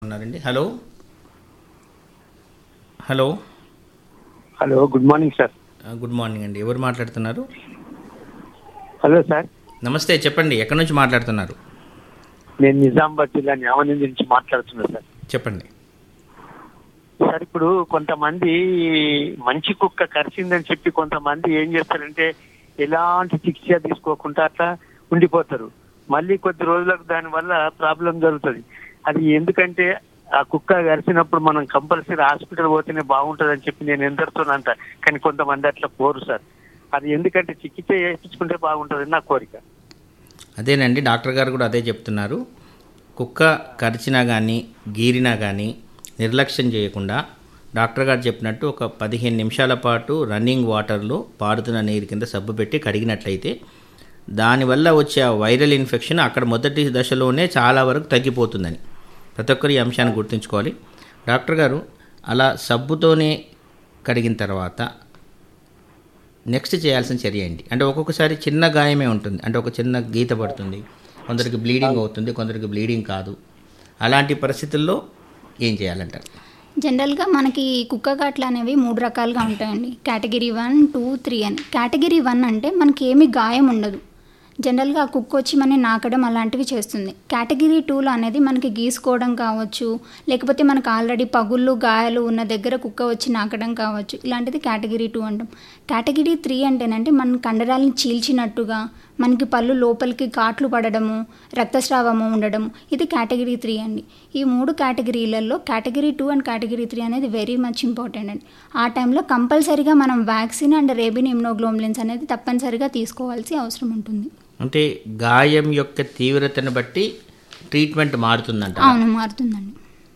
ఉన్నారండి hello hello hello good morning sir ఆ, good morning అండి ఎవరు మాట్లాడుతున్నారు హలో సార్ నమస్తే చెప్పండి ఎక్కడి నుంచి మాట్లాడుతున్నారు నేను నిజామాబాద్ జిల్లా న్యామనంది నుంచి మాట్లాడుతున్నా సార్ చెప్పండి సార్ ఇప్పుడు కొంతమంది మంచి కుక్క కరిచిందని చెప్పి కొంతమంది ఏం చేస్తారంటే ఎలాంటి శిక్ష తీసుకోకుండా అట్లా ఉండిపోతారు మళ్ళీ కొద్ది రోజులకు దాని వల్ల ప్రాబ్లం జరుగుతుంది అది ఎందుకంటే ఆ కుక్క కరిచినప్పుడు మనం కంపల్సరీ హాస్పిటల్ పోతేనే బాగుంటుంది అని చెప్పి నేను ఎందరితో అంట కానీ కొంతమంది అట్లా పోరు సార్ అది ఎందుకంటే చికిత్స చేయించుకుంటే బాగుంటుంది నా కోరిక అదేనండి డాక్టర్ గారు కూడా అదే చెప్తున్నారు కుక్క కరిచినా కానీ గీరినా కానీ నిర్లక్ష్యం చేయకుండా డాక్టర్ గారు చెప్పినట్టు ఒక పదిహేను నిమిషాల పాటు రన్నింగ్ వాటర్లో పారుతున్న నీరు కింద సబ్బు పెట్టి కడిగినట్లయితే దానివల్ల వచ్చే ఆ వైరల్ ఇన్ఫెక్షన్ అక్కడ మొదటి దశలోనే చాలా వరకు తగ్గిపోతుందని ప్రతి ఒక్కరు ఈ అంశాన్ని గుర్తుంచుకోవాలి డాక్టర్ గారు అలా సబ్బుతోనే కడిగిన తర్వాత నెక్స్ట్ చేయాల్సిన చర్య ఏంటి అంటే ఒక్కొక్కసారి చిన్న గాయమే ఉంటుంది అంటే ఒక చిన్న గీత పడుతుంది కొందరికి బ్లీడింగ్ అవుతుంది కొందరికి బ్లీడింగ్ కాదు అలాంటి పరిస్థితుల్లో ఏం చేయాలంటారు జనరల్గా మనకి కుక్క కాట్లు అనేవి మూడు రకాలుగా ఉంటాయండి కేటగిరీ వన్ టూ త్రీ అని కేటగిరీ వన్ అంటే మనకి ఏమీ గాయం ఉండదు జనరల్గా ఆ కుక్క వచ్చి మనని నాకడం అలాంటివి చేస్తుంది కేటగిరీ టూలో అనేది మనకి గీసుకోవడం కావచ్చు లేకపోతే మనకు ఆల్రెడీ పగుళ్ళు గాయాలు ఉన్న దగ్గర కుక్క వచ్చి నాకడం కావచ్చు ఇలాంటిది కేటగిరీ టూ అంటాం కేటగిరీ త్రీ అంటేనంటే మన కండరాలను చీల్చినట్టుగా మనకి పళ్ళు లోపలికి కాట్లు పడడము రక్తస్రావము ఉండడం ఇది కేటగిరీ త్రీ అండి ఈ మూడు కేటగిరీలలో category two and category three అనేది వెరీ మచ్ ఇంపార్టెంట్ అండి ఆ టైంలో కంపల్సరీగా మనం వ్యాక్సిన్ అండ్ రేబిన్ ఇమ్నోగ్లోమ్లిన్స్ అనేది తప్పనిసరిగా తీసుకోవాల్సి అవసరం ఉంటుంది అంటే గాయం యొక్క తీవ్రతను బట్టి ట్రీట్మెంట్ మారుతుందంట అవును మారుతుందండి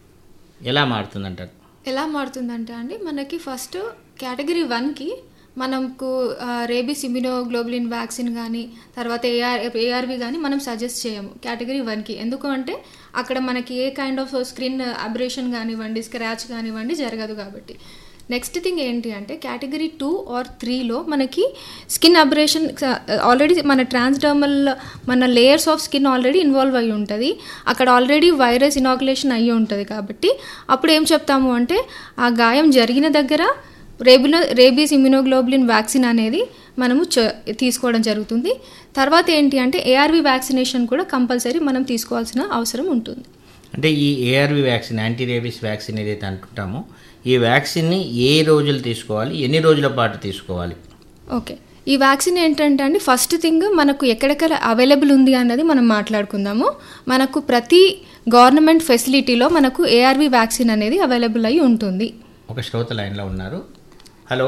ఎలా మారుతుందంటారు ఎలా మారుతుందంటే అండి మనకి ఫస్ట్ కేటగిరీ వన్కి మనకు రేబీస్ ఇమ్యునోగ్లోబులిన్ వ్యాక్సిన్ కానీ తర్వాత ఏఆర్ ఏఆర్వి కానీ మనం సజెస్ట్ చేయము కేటగిరీ వన్కి ఎందుకు అంటే అక్కడ మనకి ఏ కైండ్ ఆఫ్ స్క్రీన్ అబ్రేషన్ కానివ్వండి స్క్రాచ్ కానివ్వండి జరగదు కాబట్టి నెక్స్ట్ థింగ్ ఏంటి అంటే కేటగిరీ టూ ఆర్ త్రీలో మనకి స్కిన్ అబ్రేషన్ ఆల్రెడీ మన ట్రాన్స్డర్మల్ మన layers of skin already involve అయి ఉంటుంది అక్కడ ఆల్రెడీ వైరస్ ఇనాకులేషన్ అయ్యి ఉంటుంది కాబట్టి అప్పుడు ఏం చెప్తాము అంటే ఆ గాయం జరిగిన దగ్గర రేబినో రేబీస్ ఇమ్యునోగ్లోబులిన్ వ్యాక్సిన్ అనేది మనము చ- తీసుకోవడం జరుగుతుంది తర్వాత ఏంటి అంటే ఏఆర్వి వ్యాక్సినేషన్ కూడా కంపల్సరీ మనం తీసుకోవాల్సిన అవసరం ఉంటుంది అంటే ఈ ARV vaccine anti rabies vaccine ఏదైతే అంటుంటామో ఈ వ్యాక్సిన్ని ఏ రోజులు తీసుకోవాలి ఎన్ని రోజుల పాటు తీసుకోవాలి ఓకే ఈ వ్యాక్సిన్ ఏంటంటే అండి ఫస్ట్ థింగ్ మనకు ఎక్కడెక్కడ అవైలబుల్ ఉంది అన్నది మనం మాట్లాడుకుందాము మనకు ప్రతి గవర్నమెంట్ ఫెసిలిటీలో మనకు ఏఆర్వి వ్యాక్సిన్ అనేది అవైలబుల్ అయి ఉంటుంది ఒక శ్రోత లైన్లో ఉన్నారు హలో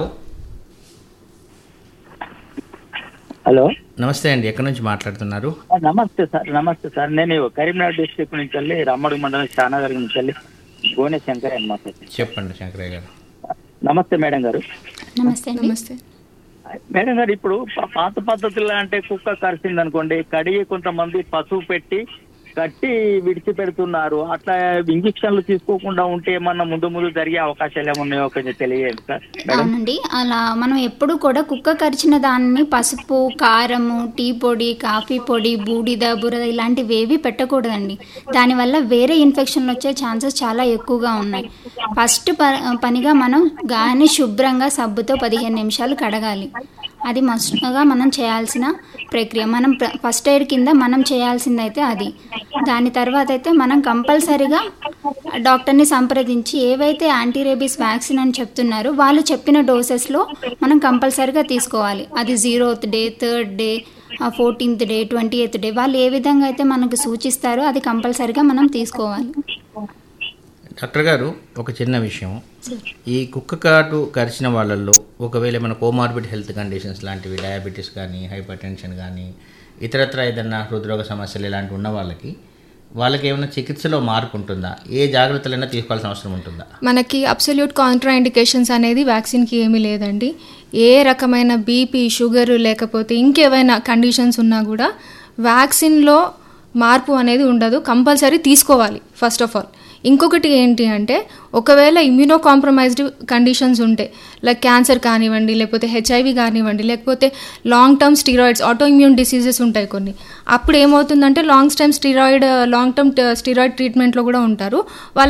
హలో నమస్తే అండి ఎక్కడి నుంచి మాట్లాడుతున్నారు ఆ, నమస్తే సార్ నమస్తే సార్ నేను కరీంనగర్ డిస్ట్రిక్ట్ నుంచి వెళ్ళి రమ్మడి మండలం శానగర్ నుంచి వెళ్ళి గోనె శంకర్ అని మాట్లాడుతున్నాను చెప్పండి శంకరయ్య గారు నమస్తే మేడం గారు నమస్తే అండి నమస్తే మేడం గారు ఇప్పుడు పా- పాత పద్ధతుల్లో అంటే కుక్క కరిసింది అనుకోండి కడిగి కొంతమంది పసుపు పెట్టి కట్టి విడిచిపెడుతున్నారు అట్లా ఇంజక్షన్లు తీసుకోకుండా ఉంటే ఏమన్నా ముందు ముందు జరిగే అవకాశాలు ఏమున్నాయో కొంచెం తెలియదు సార్ మేడం అవునండి అలా మనం ఎప్పుడు కూడా కుక్క కరిచిన దాన్ని పసుపు కారము టీ పొడి కాఫీ పొడి బూడిద బురద ఇలాంటివి ఏవి పెట్టకూడదండి దానివల్ల వేరే ఇన్ఫెక్షన్లు వచ్చే ఛాన్సెస్ చాలా ఎక్కువగా ఉన్నాయి ఫస్ట్ ప పనిగా మనం గాయాన్ని శుభ్రంగా సబ్బుతో పదిహేను నిమిషాలు కడగాలి అది మస్తుగా మనం చేయాల్సిన ప్రక్రియ మనం ప్ర- ఫస్ట్ ఎయిడ్ కింద మనం చేయాల్సిందైతే అది దాని తర్వాత అయితే మనం కంపల్సరీగా డాక్టర్ని సంప్రదించి ఏవైతే యాంటీ రేబీస్ వ్యాక్సిన్ అని చెప్తున్నారో వాళ్ళు చెప్పిన డోసెస్లో మనం కంపల్సరీగా తీసుకోవాలి అది zeroth day third day fourteenth day twenty eighth day వాళ్ళు ఏ విధంగా అయితే మనకు సూచిస్తారో అది కంపల్సరీగా మనం తీసుకోవాలి డాక్టర్ గారు ఒక చిన్న విషయం ఈ కుక్క కాటు కరిచిన వాళ్ళల్లో ఒకవేళ మన కోమార్బిడ్ హెల్త్ కండిషన్స్ లాంటివి డయాబెటీస్ కానీ హైపర్ టెన్షన్ కానీ ఇతరత్ర ఏదన్నా హృద్రోగ సమస్యలు ఇలాంటివి ఉన్న వాళ్ళకి వాళ్ళకి ఏమైనా చికిత్సలో మార్పు ఉంటుందా ఏ జాగ్రత్తలైనా తీసుకోవాల్సిన అవసరం ఉంటుందా మనకి అబ్సల్యూట్ కాంట్రా ఇండికేషన్స్ అనేది వ్యాక్సిన్కి ఏమీ లేదండి ఏ రకమైన బీపీ షుగర్ లేకపోతే ఇంకేమైనా కండిషన్స్ ఉన్నా కూడా వ్యాక్సిన్లో మార్పు అనేది ఉండదు కంపల్సరీ తీసుకోవాలి ఫస్ట్ ఆఫ్ ఆల్ ఇంకొకటి ఏంటి అంటే ఒకవేళ ఇమ్యూనో కాంప్రమైజ్డ్ కండిషన్స్ ఉంటే లైక్ క్యాన్సర్ కానివ్వండి లేకపోతే హెచ్ఐవి కానివ్వండి లేకపోతే long term steroids autoimmune diseases ఉంటాయి కొన్ని అప్పుడు ఏమవుతుందంటే long term steroid long term steroid ట్రీట్మెంట్లో కూడా ఉంటారు వాళ్ళ